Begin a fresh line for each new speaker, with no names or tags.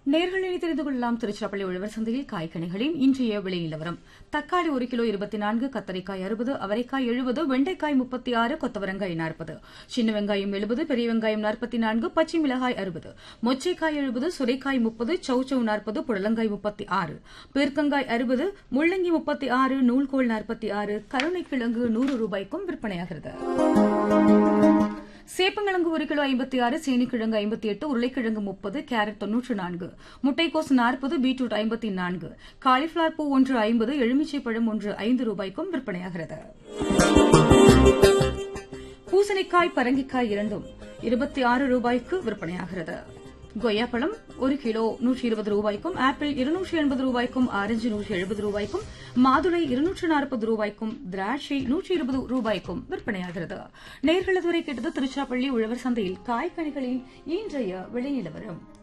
நேர்களை தெரிந்து கொள்ளலாம் திருச்சிராப்பள்ளி உழவர் சந்தையில் காய்கனிகளின் இன்றைய விலை நிலவரம் தக்காளி ஒரு கிலோ இருபத்தி நான்கு கத்தரிக்காய் அறுபது அவரைக்காய் எழுபது வெண்டைக்காய் முப்பத்தி ஆறு கொத்தவரங்காய் நாற்பது சின்ன வெங்காயம் எழுபது பெரிய வெங்காயம் நாற்பத்தி நான்கு பச்சை மிளகாய் அறுபது மொச்சைக்காய் எழுபது சுரைக்காய் முப்பது சௌச்சௌ நாற்பது புடலங்காய் முப்பத்தி ஆறு பீர்க்கங்காய் அறுபது முள்ளங்கி முப்பத்தி ஆறு நூல்கோல் நாற்பத்தி ஆறு கருணைக்கிழங்கு நூறு ரூபாய்க்கும் விற்பனையாகிறது சேப்பங்கிழங்கு ஒரு கிலோ ஐம்பத்தி ஆறு சீனிக்கிழங்கு ஐம்பத்தி எட்டு உருளைக்கிழங்கு முப்பது கேரட் தொன்னூற்று நான்கு முட்டைக்கோஸ் நாற்பது பீட்ரூட் ஐம்பத்தி நான்கு காலிஃபிளவர் பூ ஒன்று ஐம்பது எலுமிச்சை பழம் ஒன்று ஐந்து ரூபாய்க்கும் விற்பனையாகிறது பூசணிக்காய் பரங்கிக்காய் இரண்டும் இருபத்தி ஆறு ரூபாய்க்கு விற்பனையாகிறது கொய்யாப்பழம் ஒரு கிலோ நூற்றி இருபது ரூபாய்க்கும் ஆப்பிள் இருநூற்றி எண்பது ரூபாய்க்கும் ஆரஞ்சு நூற்றி எழுபது ரூபாய்க்கும் மாதுளை இருநூற்று நாற்பது ரூபாய்க்கும் திராட்சை நூற்றி இருபது ரூபாய்க்கும் விற்பனையாகிறது நேர்களதுவரை கேட்டது திருச்சிராப்பள்ளி உழவர் சந்தையில் காய்கனிகளின் இன்றைய விலை நிலவரம்